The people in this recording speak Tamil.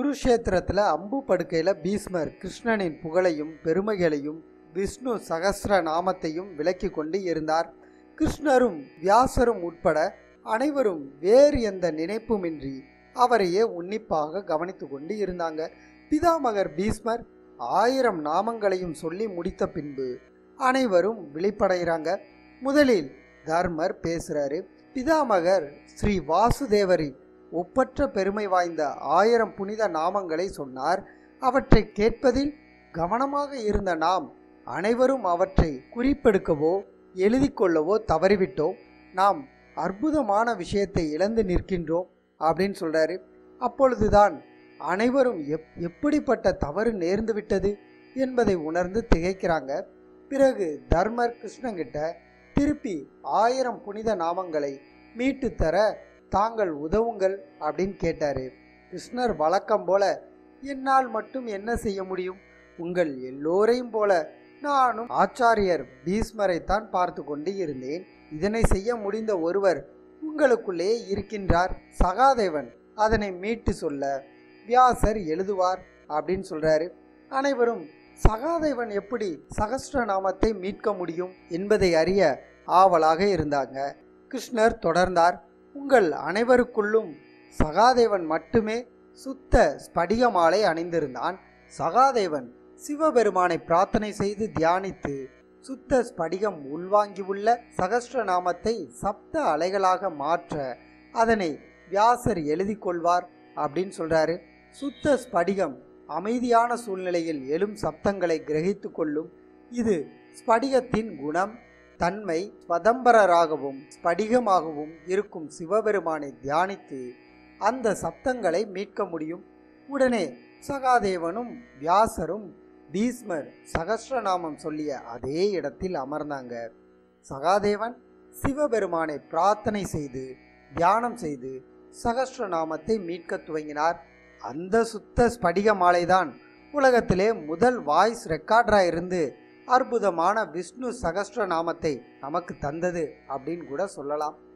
குருஷேத்திரத்தில் அம்பு படுக்கையில் பீஸ்மர் கிருஷ்ணனின் புகழையும் பெருமைகளையும் விஷ்ணு சகஸ்ர நாமத்தையும் விளக்கி கொண்டு இருந்தார் கிருஷ்ணரும் வியாசரும் உட்பட அனைவரும் வேறு எந்த நினைப்புமின்றி அவரையே உன்னிப்பாக கவனித்து கொண்டு இருந்தாங்க பிதாமகர் பீஸ்மர் ஆயிரம் நாமங்களையும் சொல்லி முடித்த பின்பு அனைவரும் விழிப்படைகிறாங்க முதலில் தர்மர் பேசுறாரு பிதாமகர் ஸ்ரீ வாசுதேவரின் ஒப்பற்ற பெருமை வாய்ந்த ஆயிரம் புனித நாமங்களை சொன்னார் அவற்றை கேட்பதில் கவனமாக இருந்த நாம் அனைவரும் அவற்றை குறிப்பெடுக்கவோ எழுதி கொள்ளவோ தவறிவிட்டோம் நாம் அற்புதமான விஷயத்தை இழந்து நிற்கின்றோம் அப்படின்னு சொல்றாரு அப்பொழுதுதான் அனைவரும் எப் எப்படிப்பட்ட தவறு நேர்ந்து விட்டது என்பதை உணர்ந்து திகைக்கிறாங்க பிறகு தர்மர் கிருஷ்ணங்கிட்ட திருப்பி ஆயிரம் புனித நாமங்களை மீட்டு தர தாங்கள் உதவுங்கள் அப்படின்னு கேட்டாரு கிருஷ்ணர் வழக்கம் போல என்னால் மட்டும் என்ன செய்ய முடியும் உங்கள் எல்லோரையும் போல நானும் ஆச்சாரியர் பீஸ்மரைத்தான் பார்த்து கொண்டு இருந்தேன் இதனை செய்ய முடிந்த ஒருவர் உங்களுக்குள்ளே இருக்கின்றார் சகாதேவன் அதனை மீட்டு சொல்ல வியாசர் எழுதுவார் அப்படின்னு சொல்றாரு அனைவரும் சகாதேவன் எப்படி சகஸ்ரநாமத்தை மீட்க முடியும் என்பதை அறிய ஆவலாக இருந்தாங்க கிருஷ்ணர் தொடர்ந்தார் உங்கள் அனைவருக்குள்ளும் சகாதேவன் மட்டுமே சுத்த ஸ்படிக மாலை அணிந்திருந்தான் சகாதேவன் சிவபெருமானை பிரார்த்தனை செய்து தியானித்து சுத்த ஸ்படிகம் உள்வாங்கியுள்ள சகஸ்ரநாமத்தை சப்த அலைகளாக மாற்ற அதனை வியாசர் எழுதி கொள்வார் அப்படின்னு சொல்றாரு சுத்த ஸ்படிகம் அமைதியான சூழ்நிலையில் எழும் சப்தங்களை கிரகித்து கொள்ளும் இது ஸ்படிகத்தின் குணம் தன்மை ஸ்வதம்பரராகவும் ஸ்படிகமாகவும் இருக்கும் சிவபெருமானை தியானித்து அந்த சப்தங்களை மீட்க முடியும் உடனே சகாதேவனும் வியாசரும் பீஸ்மர் சகஸ்ரநாமம் சொல்லிய அதே இடத்தில் அமர்ந்தாங்க சகாதேவன் சிவபெருமானை பிரார்த்தனை செய்து தியானம் செய்து சகஸ்ரநாமத்தை மீட்க துவங்கினார் அந்த சுத்த ஸ்படிக மாலைதான் உலகத்திலே முதல் வாய்ஸ் ரெக்கார்டராக இருந்து அற்புதமான விஷ்ணு சகஸ்ரநாமத்தை நமக்கு தந்தது அப்படின்னு கூட சொல்லலாம்